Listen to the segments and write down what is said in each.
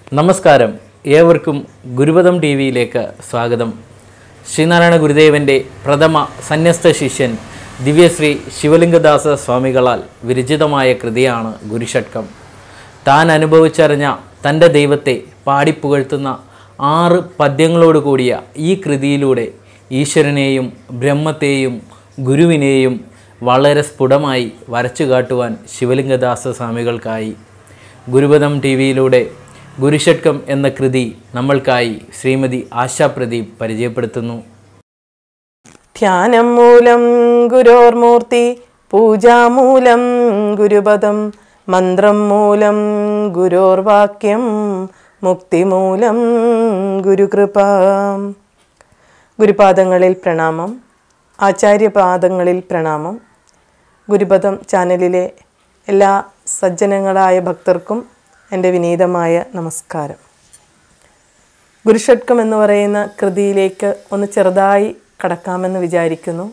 നമസ്കാരം ഏവർക്കും ഗുരുപദം ടി വിയിലേക്ക് സ്വാഗതം ശ്രീനാരായണ ഗുരുദേവൻ്റെ പ്രഥമ സന്യസ്ത ശിഷ്യൻ ദിവ്യശ്രീ ശിവലിംഗദാസ സ്വാമികളാൽ വിരചിതമായ കൃതിയാണ് ഗുരുഷട്കം താൻ അനുഭവിച്ചറിഞ്ഞ തൻ്റെ ദൈവത്തെ പാടിപ്പുകഴ്ത്തുന്ന ആറ് പദ്യങ്ങളോട് കൂടിയ ഈ കൃതിയിലൂടെ ഈശ്വരനെയും ബ്രഹ്മത്തെയും ഗുരുവിനെയും വളരെ സ്ഫുടമായി വരച്ചു കാട്ടുവാൻ ശിവലിംഗദാസ സ്വാമികൾക്കായി ഗുരുപദം ടി വിയിലൂടെ ഗുരുഷട്കം എന്ന കൃതി നമ്മൾക്കായി ശ്രീമതി ആശാ പ്രദീപ് പരിചയപ്പെടുത്തുന്നു ധ്യാനം മൂലം ഗുരോർമൂർത്തി പൂജാമൂലം ഗുരുപദം മന്ത്രം മൂലം ഗുരോർവാക്യം മുക്തിമൂലം ഗുരുകൃപ ഗുരുപാദങ്ങളിൽ പ്രണാമം ആചാര്യപാദങ്ങളിൽ പ്രണാമം ഗുരുപദം ചാനലിലെ എല്ലാ സജ്ജനങ്ങളായ ഭക്തർക്കും എൻ്റെ വിനീതമായ നമസ്കാരം ഗുരുഷട്കം എന്ന് പറയുന്ന കൃതിയിലേക്ക് ഒന്ന് ചെറുതായി കടക്കാമെന്ന് വിചാരിക്കുന്നു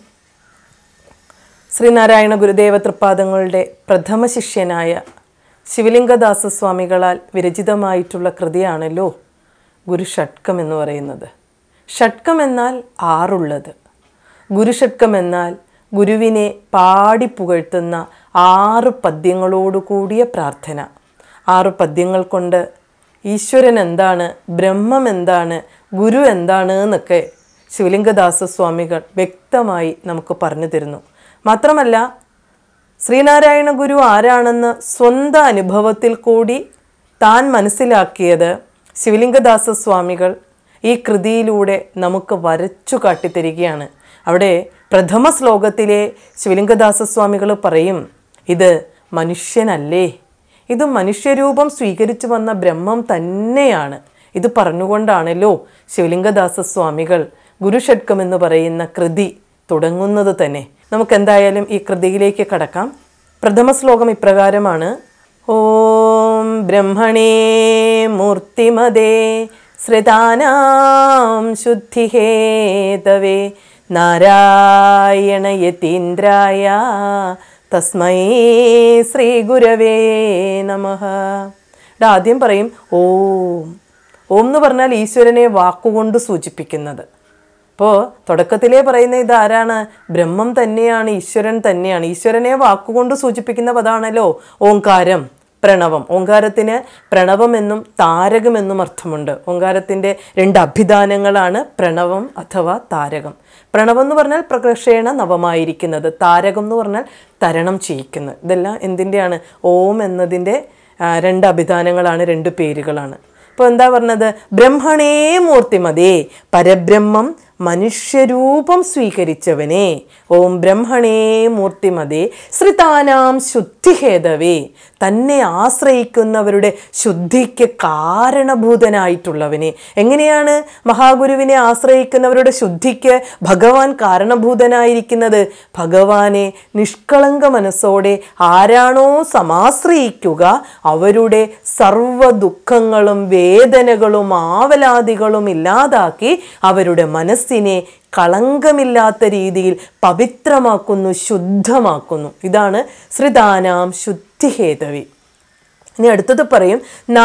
ശ്രീനാരായണ ഗുരുദേവ തൃപ്പാദങ്ങളുടെ പ്രഥമ ശിഷ്യനായ ശിവലിംഗദാസ സ്വാമികളാൽ വിരചിതമായിട്ടുള്ള കൃതിയാണല്ലോ ഗുരുഷട്കം എന്ന് പറയുന്നത് ഷട്കം എന്നാൽ ആറുള്ളത് ഗുരുഷട്കം എന്നാൽ ഗുരുവിനെ പാടി പുകഴ്ത്തുന്ന ആറ് പദ്യങ്ങളോട് കൂടിയ പ്രാർത്ഥന ആറ് പദ്യങ്ങൾ കൊണ്ട് ഈശ്വരൻ എന്താണ് ബ്രഹ്മം എന്താണ് ഗുരു എന്താണ് എന്നൊക്കെ ശിവലിംഗദാസ സ്വാമികൾ വ്യക്തമായി നമുക്ക് പറഞ്ഞു തരുന്നു മാത്രമല്ല ശ്രീനാരായണ ഗുരു ആരാണെന്ന് സ്വന്തം അനുഭവത്തിൽ കൂടി താൻ മനസ്സിലാക്കിയത് ശിവലിംഗദാസ സ്വാമികൾ ഈ കൃതിയിലൂടെ നമുക്ക് വരച്ചു കാട്ടിത്തരികയാണ് അവിടെ പ്രഥമ ശ്ലോകത്തിലെ ശിവലിംഗദാസ സ്വാമികൾ പറയും ഇത് മനുഷ്യനല്ലേ ഇത് മനുഷ്യരൂപം സ്വീകരിച്ചു വന്ന ബ്രഹ്മം തന്നെയാണ് ഇത് പറഞ്ഞുകൊണ്ടാണല്ലോ ശിവലിംഗദാസ സ്വാമികൾ ഗുരുഷട്കം എന്ന് പറയുന്ന കൃതി തുടങ്ങുന്നത് തന്നെ നമുക്ക് എന്തായാലും ഈ കൃതിയിലേക്ക് കടക്കാം പ്രഥമ ശ്ലോകം ഇപ്രകാരമാണ് ഓം ബ്രഹ്മണേ മൂർത്തിമതേ ശ്രിതാനാം ശുദ്ധിഹേതവേ നാരായണ യതീന്ദ്രായ തസ്മൈ ശ്രീ ഗുരവേ നമ ആദ്യം പറയും ഓം ഓം എന്ന് പറഞ്ഞാൽ ഈശ്വരനെ വാക്കുകൊണ്ട് സൂചിപ്പിക്കുന്നത് അപ്പോൾ തുടക്കത്തിലേ പറയുന്ന ഇതാരാണ് ബ്രഹ്മം തന്നെയാണ് ഈശ്വരൻ തന്നെയാണ് ഈശ്വരനെ വാക്കുകൊണ്ട് സൂചിപ്പിക്കുന്ന പദമാണല്ലോ ഓങ്കാരം പ്രണവം ഓങ്കാരത്തിന് പ്രണവമെന്നും താരകമെന്നും അർത്ഥമുണ്ട് ഓങ്കാരത്തിൻ്റെ രണ്ട് അഭിധാനങ്ങളാണ് പ്രണവം അഥവാ താരകം പ്രണവം എന്ന് പറഞ്ഞാൽ പ്രകർഷേണ നവമായിരിക്കുന്നത് താരകം എന്ന് പറഞ്ഞാൽ തരണം ചെയ്യിക്കുന്നത് ഇതെല്ലാം എന്തിൻ്റെയാണ് ഓം എന്നതിൻ്റെ ആ, രണ്ട് അഭിധാനങ്ങളാണ് രണ്ട് പേരുകളാണ് ഇപ്പോൾ എന്താ പറഞ്ഞത് ബ്രഹ്മണേ മൂർത്തിമതേ പരബ്രഹ്മം മനുഷ്യരൂപം സ്വീകരിച്ചവനെ ഓം ബ്രഹ്മണേ മൂർത്തിമതേ ശ്രിതാനാം ശുദ്ധിഹേതവേ തന്നെ ആശ്രയിക്കുന്നവരുടെ ശുദ്ധിക്ക് കാരണഭൂതനായിട്ടുള്ളവനെ എങ്ങനെയാണ് മഹാഗുരുവിനെ ആശ്രയിക്കുന്നവരുടെ ശുദ്ധിക്ക് ഭഗവാൻ കാരണഭൂതനായിരിക്കുന്നത് ഭഗവാനെ നിഷ്കളങ്ക മനസ്സോടെ ആരാണോ സമാശ്രയിക്കുക അവരുടെ സർവ്വ ദുഃഖങ്ങളും വേദനകളും ആവലാദികളും ഇല്ലാതാക്കി അവരുടെ മനസ്സിനെ കളങ്കമില്ലാത്ത രീതിയിൽ പവിത്രമാക്കുന്നു ശുദ്ധമാക്കുന്നു ഇതാണ് ശ്രിതാനാം ശുദ്ധിഹേതവി ഇനി അടുത്തത് പറയും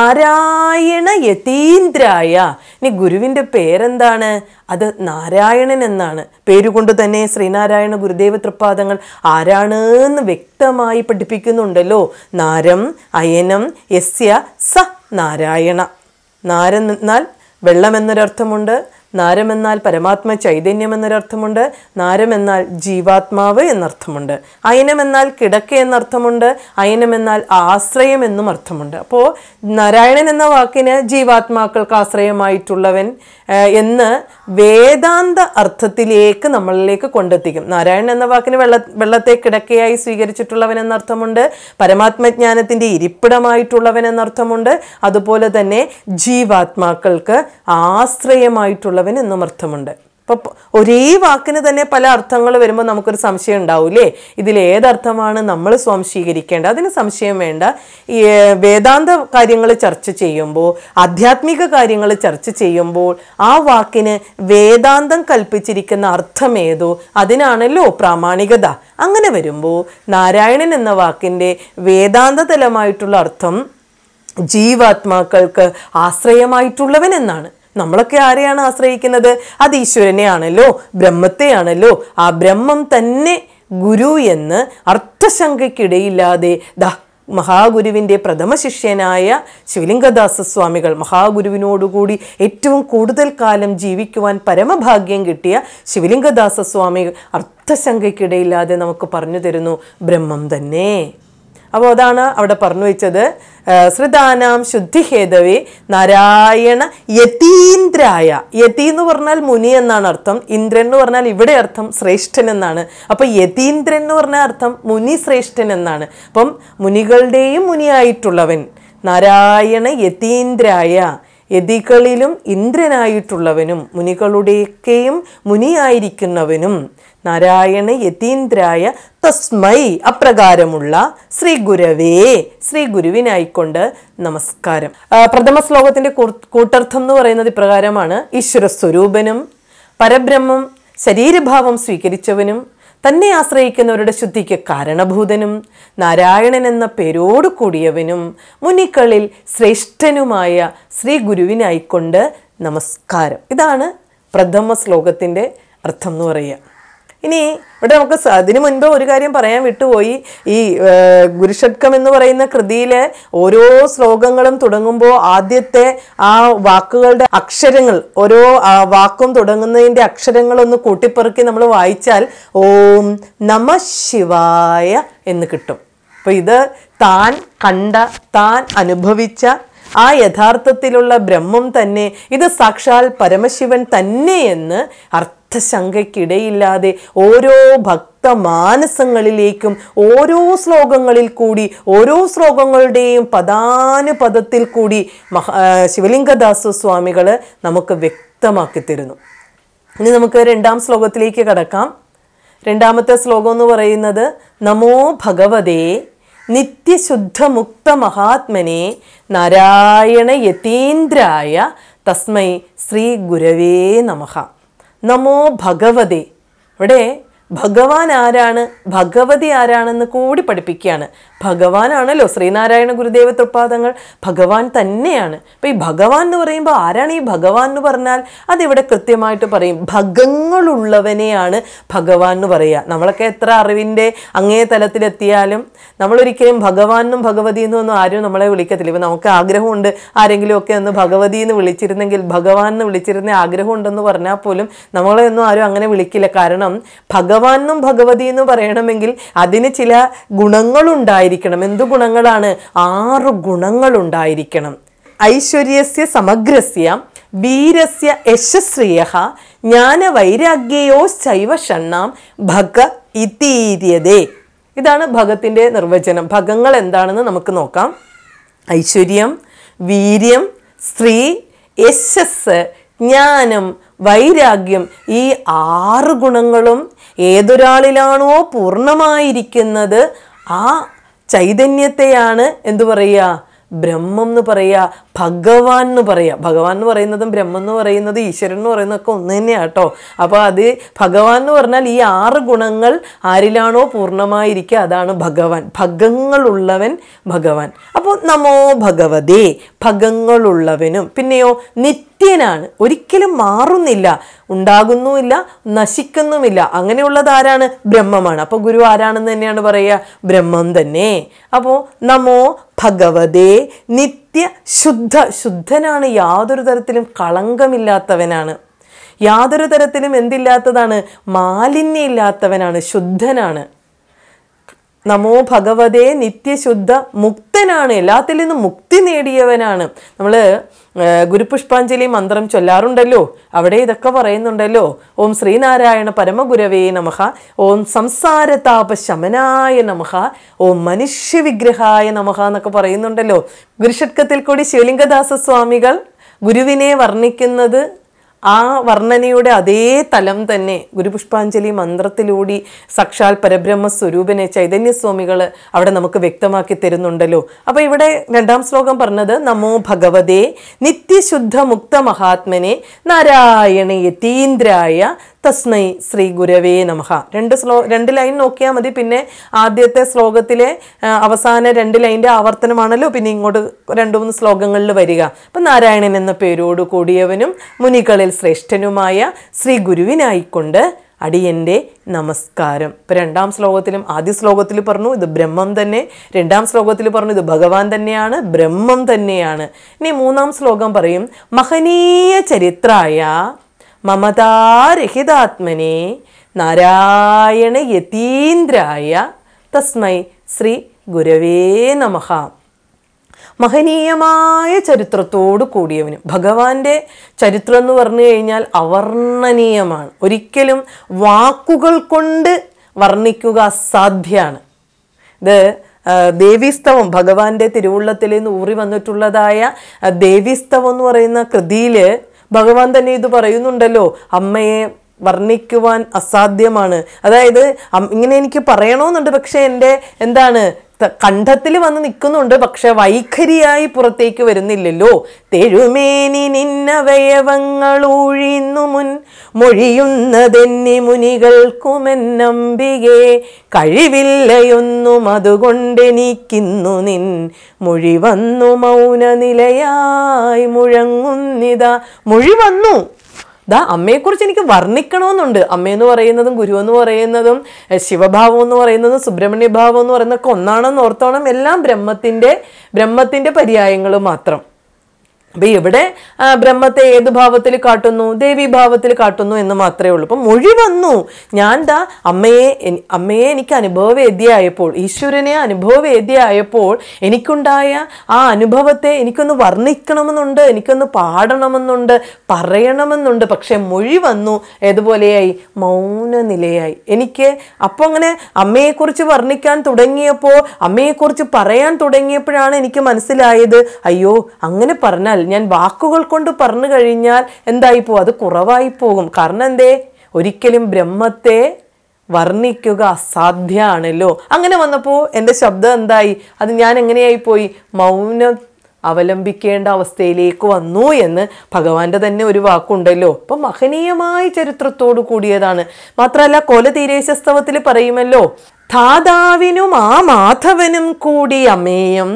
നാരായണ യതീന്ദ്രായ ഇനി ഗുരുവിൻ്റെ പേരെന്താണ് അത് നാരായണൻ എന്നാണ് പേരുകൊണ്ട് തന്നെ ശ്രീനാരായണ ഗുരുദേവ തൃപ്പാദങ്ങൾ ആരാണ് എന്ന് വ്യക്തമായി പഠിപ്പിക്കുന്നുണ്ടല്ലോ നാരം അയനം യസ്യ സ നാരായണ നാരം എന്നാൽ വെള്ളം എന്നൊരർത്ഥമുണ്ട് നാരം എന്നാൽ പരമാത്മ ചൈതന്യം എന്നൊരർത്ഥമുണ്ട് നാരം എന്നാൽ ജീവാത്മാവ് എന്നർത്ഥമുണ്ട് അയനം എന്നാൽ കിടക്ക എന്നർത്ഥമുണ്ട് അയനം എന്നാൽ ആശ്രയം എന്നും അർത്ഥമുണ്ട് അപ്പോൾ നാരായണൻ എന്ന വാക്കിന് ജീവാത്മാക്കൾക്ക് ആശ്രയമായിട്ടുള്ളവൻ ആ, എന്ന് വേദാന്ത അർത്ഥത്തിലേക്ക് നമ്മളിലേക്ക് കൊണ്ടെത്തിക്കും നാരായണൻ എന്ന വാക്കിന് വെള്ള വെള്ളത്തെ കിടക്കയായി സ്വീകരിച്ചിട്ടുള്ളവൻ എന്നർത്ഥമുണ്ട് പരമാത്മജ്ഞാനത്തിൻ്റെ ഇരിപ്പിടമായിട്ടുള്ളവൻ എന്നർത്ഥമുണ്ട് അതുപോലെ തന്നെ ജീവാത്മാക്കൾക്ക് ആശ്രയമായിട്ടുള്ളവൻ എന്നും അർത്ഥമുണ്ട് അപ്പോൾ ഒരേ വാക്കിന് തന്നെ പല അർത്ഥങ്ങൾ വരുമ്പോൾ നമുക്കൊരു സംശയം ഉണ്ടാവൂലേ ഇതിൽ ഏതർത്ഥമാണ് നമ്മൾ സ്വാംശീകരിക്കേണ്ടത് അതിന് സംശയം വേണ്ട ഈ ഏർ, വേദാന്ത കാര്യങ്ങൾ ചർച്ച ചെയ്യുമ്പോൾ ആധ്യാത്മിക കാര്യങ്ങൾ ചർച്ച ചെയ്യുമ്പോൾ ആ വാക്കിന് വേദാന്തം കൽപ്പിച്ചിരിക്കുന്ന അർത്ഥം ഏതോ അതിനാണല്ലോ പ്രാമാണികത അങ്ങനെ വരുമ്പോൾ നാരായണൻ എന്ന വാക്കിൻ്റെ വേദാന്തതലമായിട്ടുള്ള അർത്ഥം ജീവാത്മാക്കൾക്ക് ആശ്രയമായിട്ടുള്ളവൻ എന്നാണ് നമ്മളൊക്കെ ആരെയാണ് ആശ്രയിക്കുന്നത് അത് ഈശ്വരനെയാണല്ലോ ബ്രഹ്മത്തെയാണല്ലോ ആ ബ്രഹ്മം തന്നെ ഗുരു എന്ന് അർത്ഥശങ്കയ്ക്കിടയില്ലാതെ ദാ മഹാഗുരുവിൻ്റെ പ്രഥമ ശിഷ്യനായ ശിവലിംഗദാസ സ്വാമികൾ മഹാഗുരുവിനോടുകൂടി ഏറ്റവും കൂടുതൽ കാലം ജീവിക്കുവാൻ പരമഭാഗ്യം കിട്ടിയ ശിവലിംഗദാസ സ്വാമികൾ അർത്ഥശങ്കയ്ക്കിടയില്ലാതെ നമുക്ക് പറഞ്ഞു തരുന്നു ബ്രഹ്മം തന്നെ അപ്പോൾ അതാണ് അവിടെ പറഞ്ഞു വെച്ചത് ആ, ശ്രുതാനാം ശുദ്ധിഹേതവേ നാരായണ യതീന്ദ്രായ യതി എന്ന് പറഞ്ഞാൽ മുനി എന്നാണ് അർത്ഥം ഇന്ദ്രൻ എന്ന് പറഞ്ഞാൽ ഇവിടെ അർത്ഥം ശ്രേഷ്ഠൻ എന്നാണ് അപ്പൊ യതീന്ദ്രൻ എന്ന് പറഞ്ഞ അർത്ഥം മുനി ശ്രേഷ്ഠൻ എന്നാണ് അപ്പം മുനികളുടെയും മുനിയായിട്ടുള്ളവൻ നാരായണ യതീന്ദ്രായ യതികളിലും ഇന്ദ്രനായിട്ടുള്ളവനും മുനികളുടെയൊക്കെയും മുനിയായിരിക്കുന്നവനും നാരായണ യതീന്ദ്രായ തസ്മൈ അപ്രകാരമുള്ള ശ്രീ ഗുരവേ ശ്രീ ഗുരുവിനായിക്കൊണ്ട് നമസ്കാരം ആ, പ്രഥമ ശ്ലോകത്തിന്റെ കൂർ- കൂട്ടർത്ഥം എന്ന് പറയുന്നത് ഇപ്രകാരമാണ് ഈശ്വര സ്വരൂപനും പരബ്രഹ്മം ശരീരഭാവം സ്വീകരിച്ചവനും തന്നെ ആശ്രയിക്കുന്നവരുടെ ശുദ്ധിക്ക് കാരണഭൂതനും നാരായണൻ എന്ന പേരോട് കൂടിയവനും മുനിക്കളിൽ ശ്രേഷ്ഠനുമായ ശ്രീ ഗുരുവിനായിക്കൊണ്ട് നമസ്കാരം ഇതാണ് പ്രഥമ ശ്ലോകത്തിൻ്റെ അർത്ഥം എന്ന് പറയുക ഇനി ഇവിടെ നമുക്ക് സ- അതിനു മുൻപ് ഒരു കാര്യം പറയാൻ വിട്ടുപോയി ഈ ആ, ഗുരുഷട്കം എന്ന് പറയുന്ന കൃതിയിലെ ഓരോ ശ്ലോകങ്ങളും തുടങ്ങുമ്പോൾ ആദ്യത്തെ ആ വാക്കുകളുടെ അക്ഷരങ്ങൾ ഓരോ ആ, വാക്കും തുടങ്ങുന്നതിൻ്റെ അക്ഷരങ്ങളൊന്ന് കൂട്ടിപ്പെറുക്കി നമ്മൾ വായിച്ചാൽ ഓം നമ ശിവായ എന്ന് കിട്ടും അപ്പോൾ ഇത് താൻ കണ്ട താൻ അനുഭവിച്ച ആ യഥാർത്ഥത്തിലുള്ള ബ്രഹ്മം തന്നെ ഇത് സാക്ഷാൽ പരമശിവൻ തന്നെയെന്ന് അർത്ഥശങ്കയ്ക്കിടയില്ലാതെ ഓരോ ഭക്തമാനസങ്ങളിലേക്കും ഓരോ ശ്ലോകങ്ങളിൽ കൂടി ഓരോ ശ്ലോകങ്ങളുടെയും പദാനുപദത്തിൽ കൂടി മഹ ആ, ശിവലിംഗദാസ സ്വാമികൾ നമുക്ക് വ്യക്തമാക്കി തരുന്നു ഇനി നമുക്ക് രണ്ടാം ശ്ലോകത്തിലേക്ക് കടക്കാം രണ്ടാമത്തെ ശ്ലോകം എന്ന് പറയുന്നത് നമോ ഭഗവതേ നിത്യശുദ്ധമുക്ത മഹാത്മനെ നാരായണ യതീന്ദ്രായ തസ്മൈ ശ്രീ ഗുരവേ നമഃ നമോ ഭഗവതേ ഇവിടെ ഭഗവാൻ ആരാണ് ഭഗവതി ആരാണെന്ന് കൂടി പഠിപ്പിക്കുകയാണ് ഭഗവാനാണല്ലോ ശ്രീനാരായണ ഗുരുദേവ തൃപ്പാദങ്ങൾ ഭഗവാൻ തന്നെയാണ് അപ്പം ഈ ഭഗവാൻ എന്ന് പറയുമ്പോൾ ആരാണ് ഈ ഭഗവാൻ എന്ന് പറഞ്ഞാൽ അതിവിടെ കൃത്യമായിട്ട് പറയും ഭഗങ്ങളുള്ളവനെയാണ് ഭഗവാൻ എന്ന് പറയുക നമ്മളൊക്കെ എത്ര അറിവിൻ്റെ അങ്ങേ തലത്തിലെത്തിയാലും നമ്മളൊരിക്കലും ഭഗവാൻ എന്നും ഭഗവതി എന്നും ഒന്നും ആരും നമ്മളെ വിളിക്കത്തില്ല ഇപ്പം നമുക്ക് ആഗ്രഹമുണ്ട് ആരെങ്കിലും ഒക്കെ ഒന്ന് ഭഗവതി എന്ന് വിളിച്ചിരുന്നെങ്കിൽ ഭഗവാൻ എന്ന് വിളിച്ചിരുന്ന ആഗ്രഹം ഉണ്ടെന്ന് പറഞ്ഞാൽ പോലും നമ്മളെ ഒന്നും ആരും അങ്ങനെ വിളിക്കില്ല കാരണം ഭഗവാൻ എന്നും ഭഗവതി എന്ന് പറയണമെങ്കിൽ അതിന് ചില ഗുണങ്ങളുണ്ടായിരിക്കണം എന്തു ഗുണങ്ങളാണ് ആറ് ഗുണങ്ങളുണ്ടായിരിക്കണം ഐശ്വര്യസ്യ സമഗ്രസ്യ വീരസ്യ യശസ്രിയ ജ്ഞാനവൈരാഗ്യയോ ശൈവ ഷണ്ണാം ഭഗ ഇതീര്യതേ ഇതാണ് ഭഗത്തിന്റെ നിർവചനം ഭഗങ്ങൾ എന്താണെന്ന് നമുക്ക് നോക്കാം ഐശ്വര്യം വീര്യം സ്ത്രീ യശസ് ജ്ഞാനം വൈരാഗ്യം ഈ ആറ് ഗുണങ്ങളും ഏതൊരാളിലാണോ പൂർണ്ണമായിരിക്കുന്നത് ആ ചൈതന്യത്തെയാണ് എന്തു പറയുക ബ്രഹ്മം എന്ന് പറയുക ഭഗവാൻ എന്ന് പറയുക ഭഗവാൻ എന്ന് പറയുന്നതും ബ്രഹ്മം എന്ന് പറയുന്നത് ഈശ്വരൻ എന്ന് പറയുന്നതൊക്കെ ഒന്ന് തന്നെയാണ് കേട്ടോ അപ്പോൾ അത് ഭഗവാൻ എന്ന് പറഞ്ഞാൽ ഈ ആറ് ഗുണങ്ങൾ ആരിലാണോ പൂർണ്ണമായിരിക്കുക അതാണ് ഭഗവാൻ ഭഗങ്ങളുള്ളവൻ ഭഗവാൻ അപ്പോൾ നമോ ഭഗവതേ ഭഗങ്ങളുള്ളവനും പിന്നെയോ നിത്യനാണ് ഒരിക്കലും മാറുന്നില്ല ഉണ്ടാകുന്നുമില്ല നശിക്കുന്നുമില്ല അങ്ങനെയുള്ളത് ആരാണ് ബ്രഹ്മമാണ് അപ്പോൾ ഗുരു ആരാണെന്ന് തന്നെയാണ് പറയുക ബ്രഹ്മം തന്നെ അപ്പോൾ നമോ ഭഗവതേ നിത്യ ശുദ്ധ ശുദ്ധനാണ് യാതൊരു തരത്തിലും കളങ്കമില്ലാത്തവനാണ് യാതൊരു തരത്തിലും എന്തില്ലാത്തതാണ് മാലിന്യമില്ലാത്തവനാണ് ശുദ്ധനാണ് നമോ ഭഗവതേ നിത്യശുദ്ധ മുക്തനാണ് എല്ലാത്തിൽ നിന്നും മുക്തി നേടിയവനാണ് നമ്മൾ ഗുരുപുഷ്പാഞ്ജലി മന്ത്രം ചൊല്ലാറുണ്ടല്ലോ അവിടെ ഇതൊക്കെ പറയുന്നുണ്ടല്ലോ ഓം ശ്രീനാരായണ പരമഗുരവേ നമഃ ഓം സംസാരതാപ ശമനായ നമഃ ഓം മനുഷ്യവിഗ്രഹായ നമഃ എന്നൊക്കെ പറയുന്നുണ്ടല്ലോ ഗുരുഷട്കത്തിൽ കൂടി ശിവലിംഗദാസ സ്വാമികൾ ഗുരുവിനെ വർണ്ണിക്കുന്നത് ആ വർണ്ണനയുടെ അതേ തലം തന്നെ ഗുരുപുഷ്പാഞ്ജലി മന്ത്രത്തിലൂടി സാക്ഷാൽ പരബ്രഹ്മ സ്വരൂപനെ ചൈതന്യസ്വാമികൾ അവിടെ നമുക്ക് വ്യക്തമാക്കി തരുന്നുണ്ടല്ലോ അപ്പോൾ ഇവിടെ രണ്ടാം ശ്ലോകം പറഞ്ഞത് നമോ ഭഗവതേ നിത്യശുദ്ധ മുക്ത മഹാത്മനെ നാരായണ യതീന്ദ്രായ തസ്മൈ ശ്രീ ഗുരവേ നമഃ രണ്ട് ശ്ലോ രണ്ട് ലൈൻ നോക്കിയാൽ മതി പിന്നെ ആദ്യത്തെ ശ്ലോകത്തിലെ ആ, അവസാന രണ്ട് ലൈൻ്റെ ആവർത്തനമാണല്ലോ പിന്നെ ഇങ്ങോട്ട് രണ്ട് മൂന്ന് ശ്ലോകങ്ങളിൽ വരിക അപ്പം നാരായണൻ എന്ന പേരോട് കൂടിയവനും മുനികളിൽ ശ്രേഷ്ഠനുമായ ശ്രീ ഗുരുവിനായിക്കൊണ്ട് അടിയൻ്റെ നമസ്കാരം ഇപ്പം രണ്ടാം ശ്ലോകത്തിലും ആദ്യ ശ്ലോകത്തിൽ പറഞ്ഞു ഇത് ബ്രഹ്മം തന്നെ രണ്ടാം ശ്ലോകത്തിൽ പറഞ്ഞു ഇത് ഭഗവാൻ തന്നെയാണ് ബ്രഹ്മം തന്നെയാണ് ഇനി മൂന്നാം ശ്ലോകം പറയും മഹനീയ ചരിത്രായ മമതാരഹിതാത്മനെ നാരായണ യതീന്ദ്രായ തസ്മൈ ശ്രീ ഗുരവേ നമഃ മഹനീയമായ ചരിത്രത്തോട് കൂടിയവനും ഭഗവാന്റെ ചരിത്രം എന്ന് പറഞ്ഞു കഴിഞ്ഞാൽ അവർണ്ണനീയമാണ് ഒരിക്കലും വാക്കുകൾ കൊണ്ട് വർണ്ണിക്കുക അസാധ്യമാണ് ഇത് ആ, ദേവീസ്തവം ഭഗവാന്റെ തിരുവുള്ളത്തിൽ നിന്ന് ഊറി വന്നിട്ടുള്ളതായ ആ, ദേവീസ്തവം എന്ന് പറയുന്ന കൃതിയിൽ ഭഗവാൻ തന്നെ ഇത് പറയുന്നുണ്ടല്ലോ അമ്മയെ വർണ്ണിക്കുവാൻ അസാധ്യമാണ് അതായത് അം- ഇങ്ങനെ എനിക്ക് പറയണമെന്നുണ്ട് പക്ഷെ എൻ്റെ എന്താണ് കണ്ഠത്തിൽ വന്ന് നിൽക്കുന്നുണ്ട് പക്ഷെ വൈഖരിയായി പുറത്തേക്ക് വരുന്നില്ലല്ലോ തെഴുമേനി നിന്നവയവങ്ങൾ ഊഴിന്നു മുൻ മൊഴിയുന്നതെന്നി മുനികൾക്കുമെന്നമ്പികെ കഴിവില്ലയൊന്നും അതുകൊണ്ടെനിക്കിന്നു നിൻ മൊഴി വന്നു മൗനനിലയായി മുഴങ്ങുന്നിതാ മൊഴി വന്നു ദാ അമ്മയെക്കുറിച്ച് എനിക്ക് വർണ്ണിക്കണമെന്നുണ്ട് അമ്മയെന്ന് പറയുന്നതും ഗുരു എന്ന് പറയുന്നതും എഹ്, ശിവഭാവം എന്ന് പറയുന്നതും സുബ്രഹ്മണ്യ ഭാവം എന്ന് പറയുന്നതൊക്കെ ഒന്നാണെന്ന് ഓർത്തോണം എല്ലാം ബ്രഹ്മത്തിൻ്റെ ബ്രഹ്മത്തിൻ്റെ പര്യായങ്ങൾ മാത്രം അപ്പൊ ഇവിടെ ആ, ബ്രഹ്മത്തെ ഏത് ഭാവത്തിൽ കാട്ടുന്നു ദേവി ഭാവത്തിൽ കാട്ടുന്നു എന്ന് മാത്രമേ ഉള്ളൂ അപ്പം മൊഴി വന്നു ഞാൻ ദാ അമ്മയെ എനി- അമ്മയെ എനിക്ക് അനുഭവവേദ്യയായപ്പോൾ ഈശ്വരനെ അനുഭവവേദ്യയായപ്പോൾ എനിക്കുണ്ടായ ആ അനുഭവത്തെ എനിക്കൊന്ന് വർണ്ണിക്കണമെന്നുണ്ട് എനിക്കൊന്ന് പാടണമെന്നുണ്ട് പറയണമെന്നുണ്ട് പക്ഷെ മൊഴി വന്നു ഏതുപോലെയായി മൗനനിലയായി എനിക്ക് അപ്പോൾ അങ്ങനെ അമ്മയെക്കുറിച്ച് വർണ്ണിക്കാൻ തുടങ്ങിയപ്പോൾ അമ്മയെക്കുറിച്ച് പറയാൻ തുടങ്ങിയപ്പോഴാണ് എനിക്ക് മനസ്സിലായത് അയ്യോ അങ്ങനെ പറഞ്ഞാൽ ഞാൻ വാക്കുകൾ കൊണ്ട് പറഞ്ഞു കഴിഞ്ഞാൽ എന്തായി പോകും അത് കുറവായി പോകും കാരണം എന്തേ ഒരിക്കലും ബ്രഹ്മത്തെ വർണ്ണിക്കുക അസാധ്യമാണല്ലോ അങ്ങനെ വന്നപ്പോൾ എൻ്റെ ശബ്ദം എന്തായി അത് ഞാൻ എങ്ങനെയായി പോയി മൗനം അവലംബിക്കേണ്ട അവസ്ഥയിലേക്ക് വന്നു എന്ന് ഭഗവാന്റെ തന്നെ ഒരു വാക്കുണ്ടല്ലോ അപ്പം മഹനീയമായ ചരിത്രത്തോട് കൂടിയതാണ് മാത്രമല്ല കൊലതീരേശസ്തവത്തിൽ പറയുമല്ലോ ധാതാവിനും ആ മാധവനും കൂടി അമേയം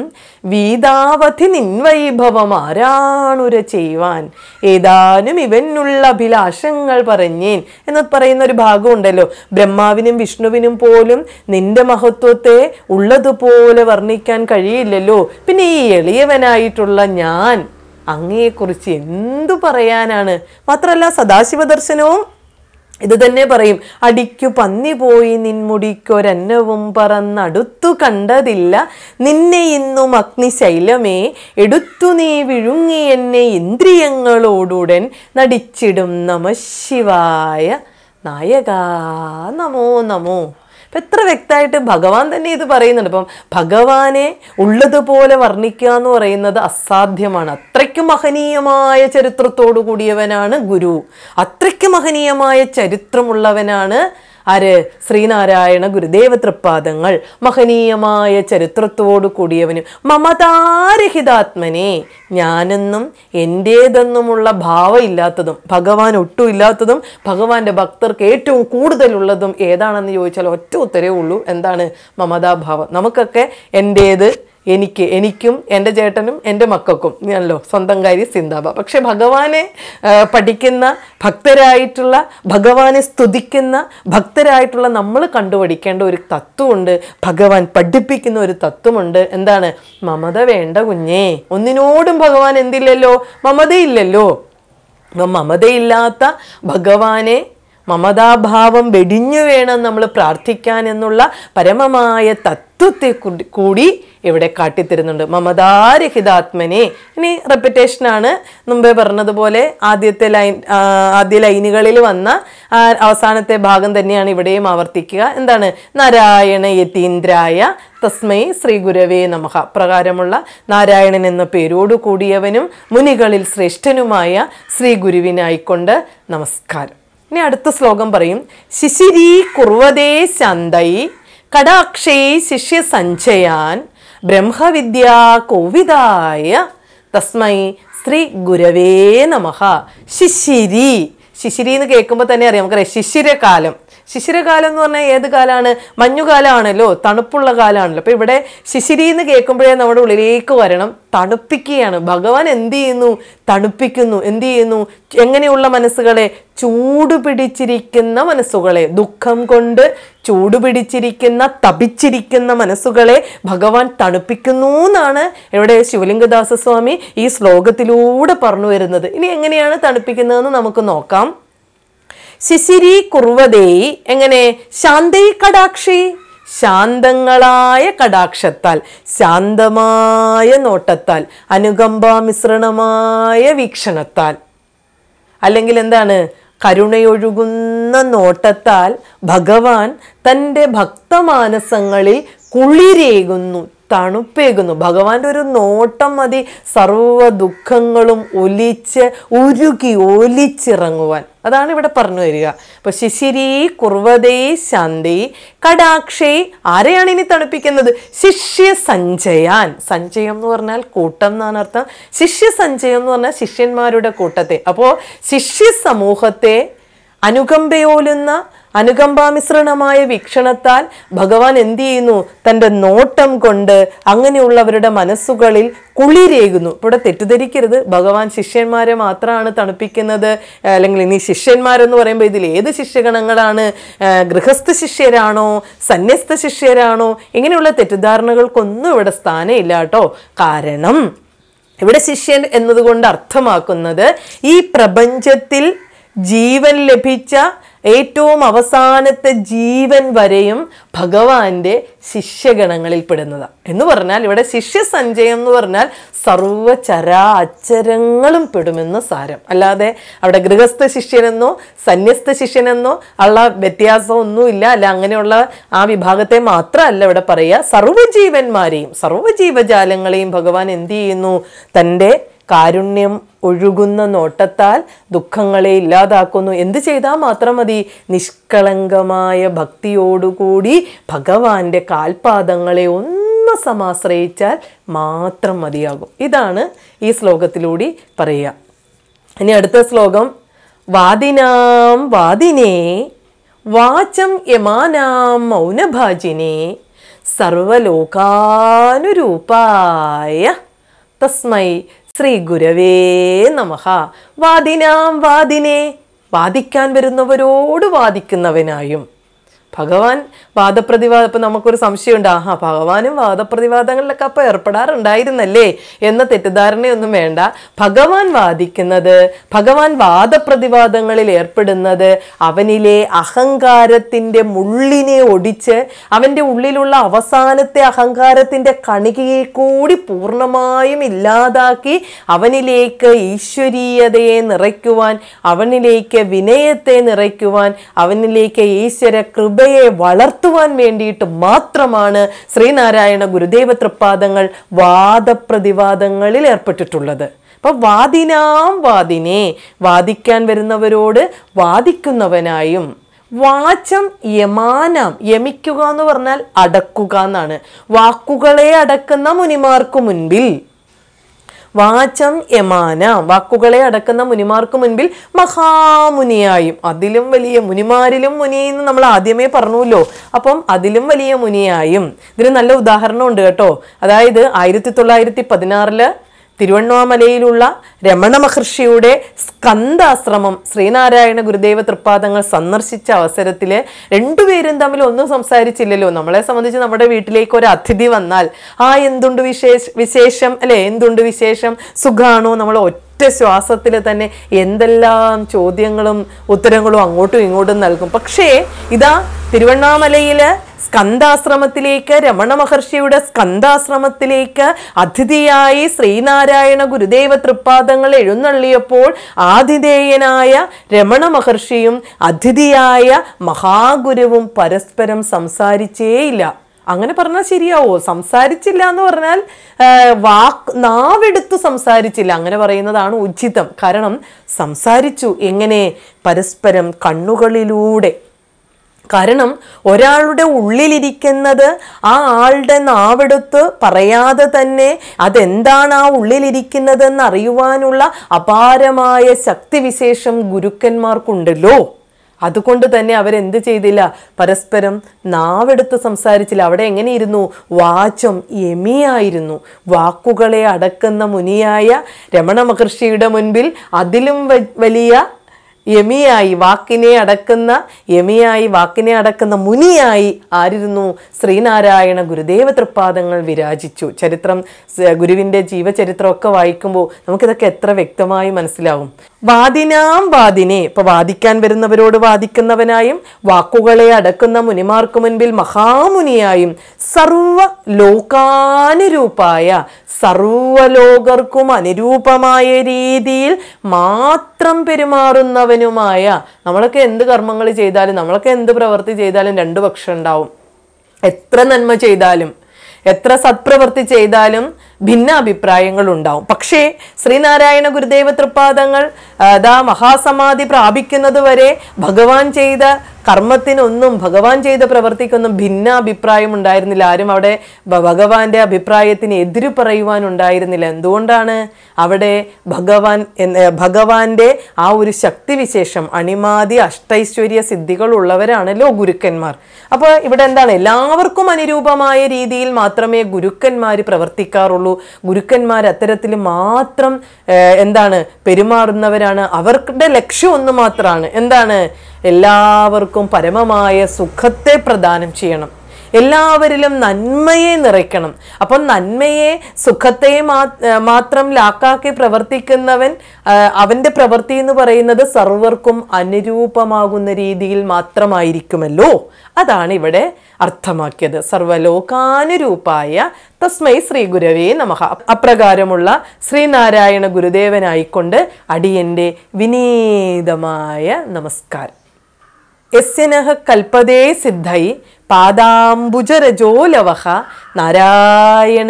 വീതാവധി നിൻവൈഭവം ആരാണുര ചെയ്യുവാൻ ഏതാനും ഇവനുള്ള അഭിലാഷങ്ങൾ പറഞ്ഞേൻ എന്ന് പറയുന്ന ഒരു ഭാഗമുണ്ടല്ലോ ബ്രഹ്മാവിനും വിഷ്ണുവിനും പോലും നിന്റെ മഹത്വത്തെ ഉള്ളതുപോലെ വർണ്ണിക്കാൻ കഴിയില്ലല്ലോ പിന്നെ ഈ എളിയവനായിട്ടുള്ള ഞാൻ അങ്ങയെക്കുറിച്ച് എന്തു പറയാനാണ് മാത്രമല്ല സദാശിവ ദർശനവും ഇത് തന്നെ പറയും അടിക്കു പന്നി പോയി നിൻമുടിക്കൊരന്നവും പറന്നടുത്തു കണ്ടതില്ല നിന്നെ ഇന്നും അഗ്നിശൈലമേ എടുത്തു നീ വിഴുങ്ങി എന്നെ ഇന്ദ്രിയങ്ങളോടുടൻ നടിച്ചിടും നമ ശിവായ നായക നമോ നമോ അപ്പം എത്ര വ്യക്തമായിട്ട് ഭഗവാൻ തന്നെ ഇത് പറയുന്നുണ്ട് അപ്പം ഭഗവാനെ ഉള്ളതുപോലെ വർണ്ണിക്കുക എന്ന് പറയുന്നത് അസാധ്യമാണ് അത്രയ്ക്ക് മഹനീയമായ ചരിത്രത്തോടു കൂടിയവനാണ് ഗുരു അത്രയ്ക്ക് മഹനീയമായ ചരിത്രമുള്ളവനാണ് ആര് ശ്രീനാരായണ ഗുരുദേവ തൃപ്പാദങ്ങൾ മഹനീയമായ ചരിത്രത്തോടു കൂടിയവനും മമതാരഹിതാത്മനെ ഞാനെന്നും എൻ്റേതെന്നുമുള്ള ഭാവം ഇല്ലാത്തതും ഭഗവാൻ ഒട്ടും ഇല്ലാത്തതും ഭഗവാന്റെ ഭക്തർക്ക് ഏറ്റവും കൂടുതലുള്ളതും ഏതാണെന്ന് ചോദിച്ചാൽ ഒറ്റ ഉത്തരവേ ഉള്ളൂ എന്താണ് മമതാഭാവം നമുക്കൊക്കെ എൻ്റേത് എനിക്ക് എനിക്കും എൻ്റെ ചേട്ടനും എൻ്റെ മക്കൾക്കും ഞാനല്ലോ സ്വന്തം കാര്യം സിന്താബ പക്ഷെ ഭഗവാനെ ആ, പഠിക്കുന്ന ഭക്തരായിട്ടുള്ള ഭഗവാനെ സ്തുതിക്കുന്ന ഭക്തരായിട്ടുള്ള നമ്മൾ കണ്ടുപഠിക്കേണ്ട ഒരു തത്വമുണ്ട് ഭഗവാൻ പഠിപ്പിക്കുന്ന ഒരു തത്വമുണ്ട് എന്താണ് മമത വേണ്ട കുഞ്ഞേ ഒന്നിനോടും ഭഗവാൻ എന്തില്ലല്ലോ മമതയില്ലല്ലോ അപ്പം മമതയില്ലാത്ത ഭഗവാനെ മമതാഭാവം വെടിഞ്ഞു വേണം നമ്മൾ പ്രാർത്ഥിക്കാൻ എന്നുള്ള പരമമായ തത്വത്തെ കൂടി- കൂടി ഇവിടെ കാട്ടിത്തരുന്നുണ്ട് മമതാരഹിതാത്മനെ ഇനി റെപ്പിറ്റേഷനാണ് മുമ്പേ പറഞ്ഞതുപോലെ ആദ്യത്തെ ലൈൻ ആ, ആദ്യ ലൈനുകളിൽ വന്ന ആ, അവസാനത്തെ ഭാഗം തന്നെയാണ് ഇവിടെയും ആവർത്തിക്കുക എന്താണ് നാരായണ യതീന്ദ്രായ തസ്മൈ ശ്രീ ഗുരവേ നമഃ പ്രകാരമുള്ള നാരായണൻ എന്ന പേരോടു കൂടിയവനും മുനികളിൽ ശ്രേഷ്ഠനുമായ ശ്രീ ഗുരുവിനായിക്കൊണ്ട് നമസ്കാരം ഇനി അടുത്ത ശ്ലോകം പറയും ശിശിരി കുർവതേ ശാന്തൈ കടാക്ഷേ ശിഷ്യ സഞ്ചയാൻ ബ്രഹ്മവിദ്യാ കോവിദായ തസ്മൈ ശ്രീ ഗുരവേ നമഃ ശിശിരി ശിശിരി എന്ന് കേൾക്കുമ്പോൾ തന്നെ അറിയാം നമുക്കറിയാം ശിശിരകാലം ശിശിരകാലം എന്ന് പറഞ്ഞാൽ ഏത് കാലമാണ് മഞ്ഞുകാലമാണല്ലോ തണുപ്പുള്ള കാലമാണല്ലോ അപ്പോൾ ഇവിടെ ശിശിരി എന്ന് കേൾക്കുമ്പോഴേ നമ്മുടെ ഉള്ളിലേക്ക് വരണം തണുപ്പിക്കുകയാണ് ഭഗവാൻ എന്ത് ചെയ്യുന്നു തണുപ്പിക്കുന്നു എന്ത് ചെയ്യുന്നു എങ്ങനെയുള്ള മനസ്സുകളെ ചൂട് പിടിച്ചിരിക്കുന്ന മനസ്സുകളെ ദുഃഖം കൊണ്ട് ചൂട് പിടിച്ചിരിക്കുന്ന തപിച്ചിരിക്കുന്ന മനസ്സുകളെ ഭഗവാൻ തണുപ്പിക്കുന്നു എന്നാണ് ഇവിടെ ശിവലിംഗദാസ സ്വാമി ഈ ശ്ലോകത്തിലൂടെ പറഞ്ഞു വരുന്നത് ഇനി എങ്ങനെയാണ് തണുപ്പിക്കുന്നതെന്ന് നമുക്ക് നോക്കാം ശിശിരി കുർവതേ എങ്ങനെ ശാന്തൈ കടാക്ഷി ശാന്തങ്ങളായ കടാക്ഷത്താൽ ശാന്തമായ നോട്ടത്താൽ അനുകമ്പ മിശ്രണമായ വീക്ഷണത്താൽ അല്ലെങ്കിൽ എന്താണ് കരുണയൊഴുകുന്ന നോട്ടത്താൽ ഭഗവാൻ തൻ്റെ ഭക്തമാനസങ്ങളിൽ കുളിരേകുന്നു തണുപ്പേകുന്നു ഭഗവാന്റെ ഒരു നോട്ടം മതി സർവ്വ ദുഃഖങ്ങളും ഒലിച്ച് ഉരുകി ഒലിച്ചിറങ്ങുവാൻ അതാണ് ഇവിടെ പറഞ്ഞു വരിക അപ്പൊ ശിശിരി കുർവതേ ശാന്തി കടാക്ഷേ ആരെയാണ് ഇനി തണുപ്പിക്കുന്നത് ശിഷ്യ സഞ്ചയാൻ സഞ്ചയം എന്ന് പറഞ്ഞാൽ കൂട്ടം എന്നാണ് അർത്ഥം ശിഷ്യ സഞ്ചയം എന്ന് പറഞ്ഞാൽ ശിഷ്യന്മാരുടെ കൂട്ടത്തെ അപ്പോൾ ശിഷ്യ സമൂഹത്തെ അനുകമ്പയോലുന്ന അനുകമ്പാമിശ്രണമായ വീക്ഷണത്താൽ ഭഗവാൻ എന്ത് ചെയ്യുന്നു തൻ്റെ നോട്ടം കൊണ്ട് അങ്ങനെയുള്ളവരുടെ മനസ്സുകളിൽ കുളിരേകുന്നു ഇവിടെ തെറ്റിദ്ധരിക്കരുത് ഭഗവാൻ ശിഷ്യന്മാരെ മാത്രമാണ് തണുപ്പിക്കുന്നത് അല്ലെങ്കിൽ ഇനി ശിഷ്യന്മാരെന്ന് പറയുമ്പോൾ ഇതിൽ ഏത് ശിഷ്യഗണങ്ങളാണ് ആ, ഗൃഹസ്ഥ ശിഷ്യരാണോ സന്യസ്ത ശിഷ്യരാണോ ഇങ്ങനെയുള്ള തെറ്റിദ്ധാരണകൾക്കൊന്നും ഇവിടെ സ്ഥാനമില്ല കേട്ടോ കാരണം ഇവിടെ ശിഷ്യൻ എന്നതുകൊണ്ട് അർത്ഥമാക്കുന്നത് ഈ പ്രപഞ്ചത്തിൽ ജീവൻ ലഭിച്ച ഏറ്റവും അവസാനത്തെ ജീവൻ വരെയും ഭഗവാന്റെ ശിഷ്യഗണങ്ങളിൽ പെടുന്നതാണ് എന്ന് പറഞ്ഞാൽ ഇവിടെ ശിഷ്യ സഞ്ചയം എന്ന് പറഞ്ഞാൽ സർവചരാ അച്ചരങ്ങളും പെടുമെന്ന് സാരം അല്ലാതെ അവിടെ ഗൃഹസ്ഥ ശിഷ്യനെന്നോ സന്യസ്ത ശിഷ്യനെന്നോ ഉള്ള വ്യത്യാസമൊന്നുമില്ല അല്ല അങ്ങനെയുള്ള ആ വിഭാഗത്തെ മാത്രമല്ല ഇവിടെ പറയുക സർവ്വജീവന്മാരെയും സർവ്വജീവജാലങ്ങളെയും ഭഗവാൻ എന്ത് ചെയ്യുന്നു തൻ്റെ കാരുണ്യം ഒഴുകുന്ന നോട്ടത്താൽ ദുഃഖങ്ങളെ ഇല്ലാതാക്കുന്നു എന്ത് ചെയ്താൽ മാത്രം മതി നിഷ്കളങ്കമായ ഭക്തിയോടുകൂടി ഭഗവാന്റെ കാൽപാദങ്ങളെ ഒന്ന് സമാശ്രയിച്ചാൽ മാത്രം മതിയാകും ഇതാണ് ഈ ശ്ലോകത്തിലൂടെ പറയുക ഇനി അടുത്ത ശ്ലോകം വാദിനാം വാദിനേ വാചം യമാനാം മൗനഭാജിനെ സർവലോകാനുരൂപായ തസ്മൈ ശ്രീ ഗുരവേ നമഃ വാദിനാം വാദിനെ വാദിക്കാൻ വരുന്നവരോട് വാദിക്കുന്നവനായും ഭഗവാൻ വാദപ്രതിവാദം ഇപ്പം നമുക്കൊരു സംശയമുണ്ട് ആഹാ ഭഗവാനും വാദപ്രതിവാദങ്ങളിലൊക്കെ അപ്പം ഏർപ്പെടാറുണ്ടായിരുന്നല്ലേ എന്ന തെറ്റിദ്ധാരണയൊന്നും വേണ്ട ഭഗവാൻ വാദിക്കുന്നത് ഭഗവാൻ വാദപ്രതിവാദങ്ങളിൽ ഏർപ്പെടുന്നത് അവനിലെ അഹങ്കാരത്തിൻ്റെ മുള്ളിനെ ഒടിച്ച് അവൻ്റെ ഉള്ളിലുള്ള അവസാനത്തെ അഹങ്കാരത്തിൻ്റെ കണികയെ കൂടി പൂർണ്ണമായും ഇല്ലാതാക്കി അവനിലേക്ക് ഈശ്വരീയതയെ നിറയ്ക്കുവാൻ അവനിലേക്ക് വിനയത്തെ നിറയ്ക്കുവാൻ അവനിലേക്ക് ഈശ്വര കൃപയെ വളർത്തുവാൻ വേണ്ടിയിട്ട് മാത്രമാണ് ശ്രീനാരായണ ഗുരുദേവ തൃപ്പാദങ്ങൾ വാദപ്രതിവാദങ്ങളിൽ ഏർപ്പെട്ടിട്ടുള്ളത് അപ്പൊ വാദിനാം വാദിനെ വാദിക്കാൻ വരുന്നവരോട് വാദിക്കുന്നവനായും വാചം യമാനാം യമിക്കുക എന്ന് പറഞ്ഞാൽ അടക്കുക എന്നാണ് വാക്കുകളെ അടക്കുന്ന മുനിമാർക്കു മുൻപിൽ വാചം യമാന വാക്കുകളെ അടക്കുന്ന മുനിമാർക്ക് മുൻപിൽ മഹാമുനിയായും അതിലും വലിയ മുനിമാരിലും മുനി എന്ന് നമ്മൾ ആദ്യമേ പറഞ്ഞുല്ലോ അപ്പം അതിലും വലിയ മുനിയായും ഇതിന് നല്ല ഉദാഹരണം ഉണ്ട് കേട്ടോ അതായത് ആയിരത്തി തൊള്ളായിരത്തി പതിനാറില് തിരുവണ്ണാമലയിലുള്ള രമണ മഹർഷിയുടെ സ്കന്ദാശ്രമം ശ്രീനാരായണ ഗുരുദേവ തൃപ്പാദങ്ങൾ സന്ദർശിച്ച അവസരത്തിൽ രണ്ടുപേരും തമ്മിൽ ഒന്നും സംസാരിച്ചില്ലല്ലോ നമ്മളെ സംബന്ധിച്ച് നമ്മുടെ വീട്ടിലേക്ക് ഒരു അതിഥി വന്നാൽ ആ എന്തുണ്ട് വിശേഷ വിശേഷം അല്ലെ എന്തുണ്ട് വിശേഷം സുഖാണോ നമ്മൾ ഒറ്റ ശ്വാസത്തിൽ തന്നെ എന്തെല്ലാം ചോദ്യങ്ങളും ഉത്തരങ്ങളും അങ്ങോട്ടും ഇങ്ങോട്ടും നൽകും പക്ഷേ ഇതാ തിരുവണ്ണാമലയില് സ്കന്ദാശ്രമത്തിലേക്ക് രമണ മഹർഷിയുടെ സ്കന്ദാശ്രമത്തിലേക്ക് അതിഥിയായി ശ്രീനാരായണ ഗുരുദേവ തൃപ്പാദങ്ങൾ എഴുന്നള്ളിയപ്പോൾ ആതിഥേയനായ രമണ മഹർഷിയും അതിഥിയായ മഹാഗുരുവും പരസ്പരം സംസാരിച്ചേയില്ല അങ്ങനെ പറഞ്ഞാൽ ശരിയാവോ സംസാരിച്ചില്ല എന്ന് പറഞ്ഞാൽ ആ, വാക്ക് നാവെടുത്തു സംസാരിച്ചില്ല അങ്ങനെ പറയുന്നതാണ് ഉചിതം കാരണം സംസാരിച്ചു എങ്ങനെ പരസ്പരം കണ്ണുകളിലൂടെ കാരണം ഒരാളുടെ ഉള്ളിലിരിക്കുന്നത് ആ ആളുടെ നാവെടുത്ത് പറയാതെ തന്നെ അതെന്താണ് ആ ഉള്ളിലിരിക്കുന്നതെന്ന് അറിയുവാനുള്ള അപാരമായ ശക്തിവിശേഷം ഗുരുക്കന്മാർക്കുണ്ടല്ലോ അതുകൊണ്ട് തന്നെ അവരെന്ത് ചെയ്തില്ല പരസ്പരം നാവെടുത്ത് സംസാരിച്ചില്ല അവിടെ എങ്ങനെയിരുന്നു വാചം യമിയായിരുന്നു വാക്കുകളെ അടക്കുന്ന മുനിയായ രമണ മഹർഷിയുടെ മുൻപിൽ അതിലും വ- വലിയ യമിയായി വാക്കിനെ അടക്കുന്ന യമിയായി വാക്കിനെ അടക്കുന്ന മുനിയായി ആരിരുന്നു ശ്രീനാരായണ ഗുരുദേവ തൃപ്പാദങ്ങൾ വിരാജിച്ചു ചരിത്രം സ- ഗുരുവിൻ്റെ ജീവചരിത്രമൊക്കെ വായിക്കുമ്പോൾ നമുക്കിതൊക്കെ എത്ര വ്യക്തമായി മനസ്സിലാവും വാദിനാം വാദിനെ ഇപ്പൊ വാദിക്കാൻ വരുന്നവരോട് വാദിക്കുന്നവനായും വാക്കുകളെ അടക്കുന്ന മുനിമാർക്ക് മുൻപിൽ മഹാമുനിയായും സർവ ലോകാനുരൂപായ സർവലോകർക്കും അനുരൂപമായ രീതിയിൽ മാത്രം പെരുമാറുന്നവനുമായ നമ്മളൊക്കെ എന്ത് കർമ്മങ്ങൾ ചെയ്താലും നമ്മളൊക്കെ എന്ത് പ്രവൃത്തി ചെയ്താലും രണ്ടു പക്ഷം ഉണ്ടാവും എത്ര നന്മ ചെയ്താലും എത്ര സത്പ്രവൃത്തി ചെയ്താലും ഭിന്ന അഭിപ്രായങ്ങൾ ഉണ്ടാവും പക്ഷേ ശ്രീനാരായണ ഗുരുദേവ തൃപ്പാദങ്ങൾ അതാ മഹാസമാധി പ്രാപിക്കുന്നത് വരെ ഭഗവാൻ ചെയ്ത കർമ്മത്തിനൊന്നും ഭഗവാൻ ചെയ്ത പ്രവൃത്തിക്കൊന്നും ഭിന്ന അഭിപ്രായം ഉണ്ടായിരുന്നില്ല ആരും അവിടെ ഭ- ഭഗവാന്റെ അഭിപ്രായത്തിന് എതിര് പറയുവാൻ ഉണ്ടായിരുന്നില്ല എന്തുകൊണ്ടാണ് അവിടെ ഭഗവാൻ എന്ന് ഭഗവാന്റെ ആ ഒരു ശക്തിവിശേഷം അണിമാതി അഷ്ടൈശ്വര്യ സിദ്ധികൾ ഉള്ളവരാണല്ലോ ഗുരുക്കന്മാർ അപ്പോൾ ഇവിടെ എന്താണ് എല്ലാവർക്കും അനുരൂപമായ രീതിയിൽ മാത്രമേ ഗുരുക്കന്മാർ പ്രവർത്തിക്കാറുള്ളൂ ഗുരുക്കന്മാർ അത്തരത്തിൽ മാത്രം ഏഹ്, എന്താണ് പെരുമാറുന്നവരാണ് അവരുടെ ലക്ഷ്യം ഒന്ന് മാത്രമാണ് എന്താണ് എല്ലാവർക്കും പരമമായ സുഖത്തെ പ്രദാനം ചെയ്യണം എല്ലാവരിലും നന്മയെ നിറയ്ക്കണം അപ്പം നന്മയെ സുഖത്തെ മാ- ഏർ മാത്രം ലാക്കാക്കി പ്രവർത്തിക്കുന്നവൻ ആ, അവന്റെ പ്രവൃത്തി എന്ന് പറയുന്നത് സർവർക്കും അനുരൂപമാകുന്ന രീതിയിൽ മാത്രമായിരിക്കുമല്ലോ അതാണ് ഇവിടെ അർത്ഥമാക്കിയത് സർവലോകാനുരൂപായ തസ്മൈ ശ്രീ ഗുരവേ നമഃ അപ്രകാരമുള്ള ശ്രീനാരായണ ഗുരുദേവനായിക്കൊണ്ട് അടിയന്റെ വിനീതമായ നമസ്കാരം യസ്യനഃ കൽപ്പതേ സിദ്ധൈ പാദാംബുജരജോലവഃ നാരായണ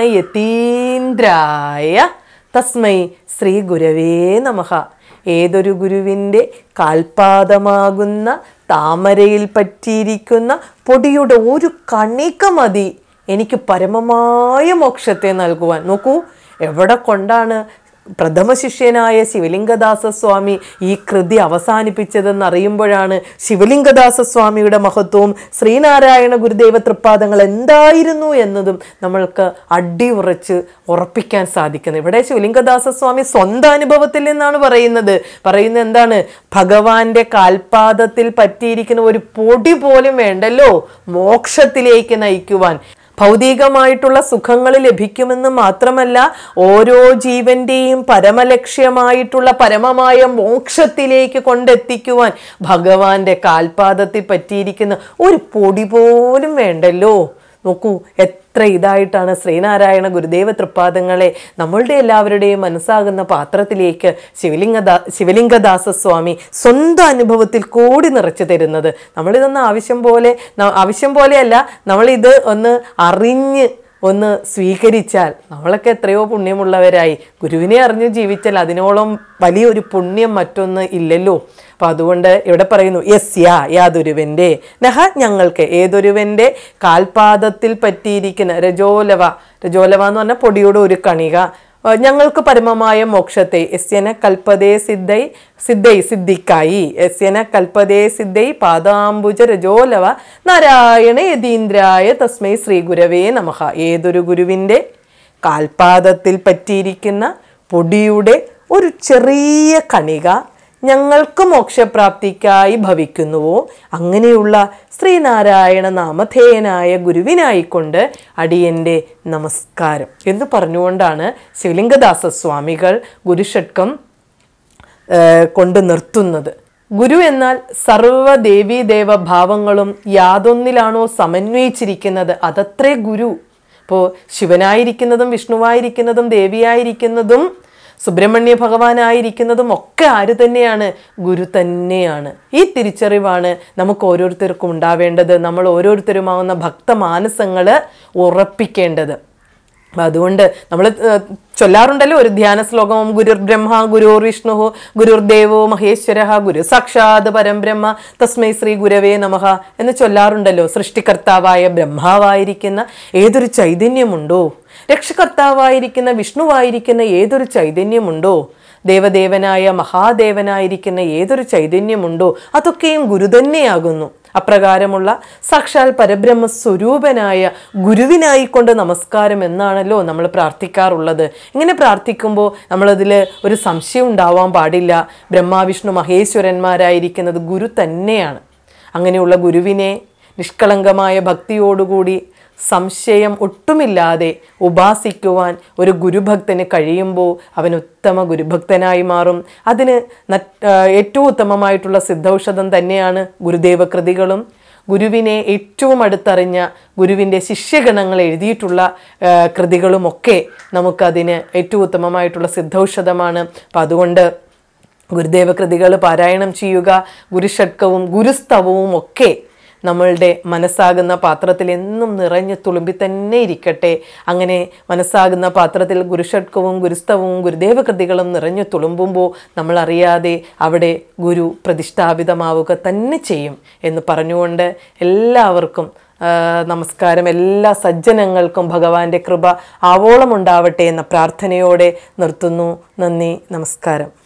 യതീന്ദ്രായ തസ്മൈ ശ്രീ ഗുരവേ നമഃ ഏതൊരു ഗുരുവിൻ്റെ കാൽപാദമാകുന്ന താമരയിൽ പറ്റിയിരിക്കുന്ന പൊടിയുടെ ഒരു കണിക മതി എനിക്ക് പരമമായ മോക്ഷത്തെ നൽകുവാൻ നോക്കൂ എവിടെ കൊണ്ടാണ് പ്രഥമ ശിഷ്യനായ ശിവലിംഗദാസ സ്വാമി ഈ കൃതി അവസാനിപ്പിച്ചതെന്ന് അറിയുമ്പോഴാണ് ശിവലിംഗദാസ സ്വാമിയുടെ മഹത്വവും ശ്രീനാരായണ ഗുരുദേവ തൃപ്പാദങ്ങൾ എന്തായിരുന്നു എന്നതും നമ്മൾക്ക് അടിയുറച്ച് ഉറപ്പിക്കാൻ സാധിക്കുന്നത് ഇവിടെ ശിവലിംഗദാസ സ്വാമി സ്വന്തം അനുഭവത്തിൽ നിന്നാണ് പറയുന്നത് പറയുന്നത് എന്താണ് ഭഗവാന്റെ കാൽപാദത്തിൽ പറ്റിയിരിക്കുന്ന ഒരു പൊടി പോലും വേണ്ടല്ലോ മോക്ഷത്തിലേക്ക് നയിക്കുവാൻ ഭൗതികമായിട്ടുള്ള സുഖങ്ങൾ ലഭിക്കുമെന്ന് മാത്രമല്ല ഓരോ ജീവന്റെയും പരമലക്ഷ്യമായിട്ടുള്ള പരമമായ മോക്ഷത്തിലേക്ക് കൊണ്ടെത്തിക്കുവാൻ ഭഗവാന്റെ കാൽപാദത്തിൽ പറ്റിയിരിക്കുന്ന ഒരു പൊടി പോലും വേണ്ടല്ലോ നോക്കൂ എത്ര ഇതായിട്ടാണ് ശ്രീനാരായണ ഗുരുദേവ തൃപ്പാദങ്ങളെ നമ്മളുടെ എല്ലാവരുടെയും മനസ്സാകുന്ന പാത്രത്തിലേക്ക് ശിവലിംഗദാ ശിവലിംഗദാസ സ്വാമി സ്വന്തം അനുഭവത്തിൽ കൂടി നിറച്ചു തരുന്നത് നമ്മളിതൊന്ന് ആവശ്യം പോലെ ന- ആവശ്യം പോലെയല്ല നമ്മളിത് ഒന്ന് അറിഞ്ഞ് ഒന്ന് സ്വീകരിച്ചാൽ നമ്മളൊക്കെ എത്രയോ പുണ്യമുള്ളവരായി ഗുരുവിനെ അറിഞ്ഞ് ജീവിച്ചാൽ അതിനോളം വലിയൊരു പുണ്യം മറ്റൊന്ന് ഇല്ലല്ലോ അപ്പം അതുകൊണ്ട് ഇവിടെ പറയുന്നു യസ്യ യാതൊരുവൻ്റെ നഹ ഞങ്ങൾക്ക് ഏതൊരുവൻ്റെ കാൽപാദത്തിൽ പറ്റിയിരിക്കുന്ന രജോലവ രജോലവ എന്ന് പറഞ്ഞാൽ പൊടിയുടെ ഒരു കണിക ഏഹ് ഞങ്ങൾക്ക് പരമമായ മോക്ഷത്തെ യസ്യന കൽപ്പതേ സിദ്ധൈ സിദ്ധൈ സിദ്ധിക്കായി യസ്യന കൽപ്പതേ സിദ്ധൈ പാദാംബുജ രജോലവ നാരായണ യതീന്ദ്രായ തസ്മൈ ശ്രീ ഗുരവേ നമഃ ഏതൊരു ഗുരുവിൻ്റെ കാൽപാദത്തിൽ പറ്റിയിരിക്കുന്ന പൊടിയുടെ ഒരു ചെറിയ കണിക ഞങ്ങൾക്ക് മോക്ഷപ്രാപ്തിക്കായി ഭവിക്കുന്നുവോ അങ്ങനെയുള്ള ശ്രീനാരായണ നാമധേയനായ ഗുരുവിനായിക്കൊണ്ട് അടിയൻ്റെ നമസ്കാരം എന്ന് പറഞ്ഞുകൊണ്ടാണ് ശിവലിംഗദാസ സ്വാമികൾ ഗുരുഷട്കം ഏഹ് കൊണ്ട് നിർത്തുന്നത് ഗുരു എന്നാൽ സർവ ദേവീ ദേവ ഭാവങ്ങളും യാതൊന്നിലാണോ സമന്വയിച്ചിരിക്കുന്നത് അതത്രേ ഗുരു ഇപ്പോൾ ശിവനായിരിക്കുന്നതും വിഷ്ണുവായിരിക്കുന്നതും ദേവിയായിരിക്കുന്നതും സുബ്രഹ്മണ്യ ഭഗവാനായിരിക്കുന്നതും ഒക്കെ ആര് തന്നെയാണ് ഗുരു തന്നെയാണ് ഈ തിരിച്ചറിവാണ് നമുക്ക് ഓരോരുത്തർക്കും ഉണ്ടാവേണ്ടത് നമ്മൾ ഓരോരുത്തരുമാവുന്ന ഭക്തമാനസങ്ങൾ ഉറപ്പിക്കേണ്ടത് അപ്പം അതുകൊണ്ട് നമ്മൾ ചൊല്ലാറുണ്ടല്ലോ ഒരു ധ്യാന ശ്ലോകം ഗുരുർ ബ്രഹ്മ ഗുരുർ വിഷ്ണു ഗുരുർ ദേവോ മഹേശ്വര ഗുരു സാക്ഷാത് പരം ബ്രഹ്മ തസ്മൈ ശ്രീ ഗുരവേ നമഃ എന്ന് ചൊല്ലാറുണ്ടല്ലോ സൃഷ്ടികർത്താവായ ബ്രഹ്മാവായിരിക്കുന്ന ഏതൊരു ചൈതന്യമുണ്ടോ രക്ഷകർത്താവായിരിക്കുന്ന വിഷ്ണുവായിരിക്കുന്ന ഏതൊരു ചൈതന്യമുണ്ടോ ദേവദേവനായ മഹാദേവനായിരിക്കുന്ന ഏതൊരു ചൈതന്യമുണ്ടോ അതൊക്കെയും ഗുരു തന്നെയാകുന്നു അപ്രകാരമുള്ള സാക്ഷാൽ പരബ്രഹ്മ സ്വരൂപനായ ഗുരുവിനായിക്കൊണ്ട് നമസ്കാരം എന്നാണല്ലോ നമ്മൾ പ്രാർത്ഥിക്കാറുള്ളത് ഇങ്ങനെ പ്രാർത്ഥിക്കുമ്പോൾ നമ്മളതിൽ ഒരു സംശയം ഉണ്ടാവാൻ പാടില്ല ബ്രഹ്മാവിഷ്ണു മഹേശ്വരന്മാരായിരിക്കുന്നത് ഗുരു തന്നെയാണ് അങ്ങനെയുള്ള ഗുരുവിനെ നിഷ്കളങ്കമായ ഭക്തിയോടുകൂടി സംശയം ഒട്ടുമില്ലാതെ ഉപാസിക്കുവാൻ ഒരു ഗുരുഭക്തന് കഴിയുമ്പോൾ അവൻ ഉത്തമ ഗുരുഭക്തനായി മാറും അതിന് നറ്റ്- ആ, ഏറ്റവും ഉത്തമമായിട്ടുള്ള സിദ്ധൌഷധം തന്നെയാണ് ഗുരുദേവ കൃതികളും ഗുരുവിനെ ഏറ്റവും അടുത്തറിഞ്ഞ ഗുരുവിൻ്റെ ശിഷ്യഗണങ്ങൾ എഴുതിയിട്ടുള്ള ആ, കൃതികളുമൊക്കെ നമുക്കതിന് ഏറ്റവും ഉത്തമമായിട്ടുള്ള സിദ്ധൌഷധമാണ് അപ്പം അതുകൊണ്ട് ഗുരുദേവ കൃതികൾ പാരായണം ചെയ്യുക ഗുരുഷഡ്കവും ഗുരുസ്തവവും ഒക്കെ നമ്മളുടെ മനസ്സാകുന്ന പാത്രത്തിൽ എന്നും നിറഞ്ഞു തുളുമ്പി തന്നെ ഇരിക്കട്ടെ അങ്ങനെ മനസ്സാകുന്ന പാത്രത്തിൽ ഗുരുഷഡ്കവും ഗുരുസ്തവവും ഗുരുദേവ കൃതികളും നിറഞ്ഞു തുളുമ്പുമ്പോൾ നമ്മൾ അറിയാതെ അവിടെ ഗുരു പ്രതിഷ്ഠാപിതമാവുക തന്നെ ചെയ്യും എന്ന് പറഞ്ഞുകൊണ്ട് എല്ലാവർക്കും ആ, നമസ്കാരം എല്ലാ സജ്ജനങ്ങൾക്കും ഭഗവാന്റെ കൃപ ആവോളം ഉണ്ടാവട്ടെ എന്ന പ്രാർത്ഥനയോടെ നിർത്തുന്നു നന്ദി നമസ്കാരം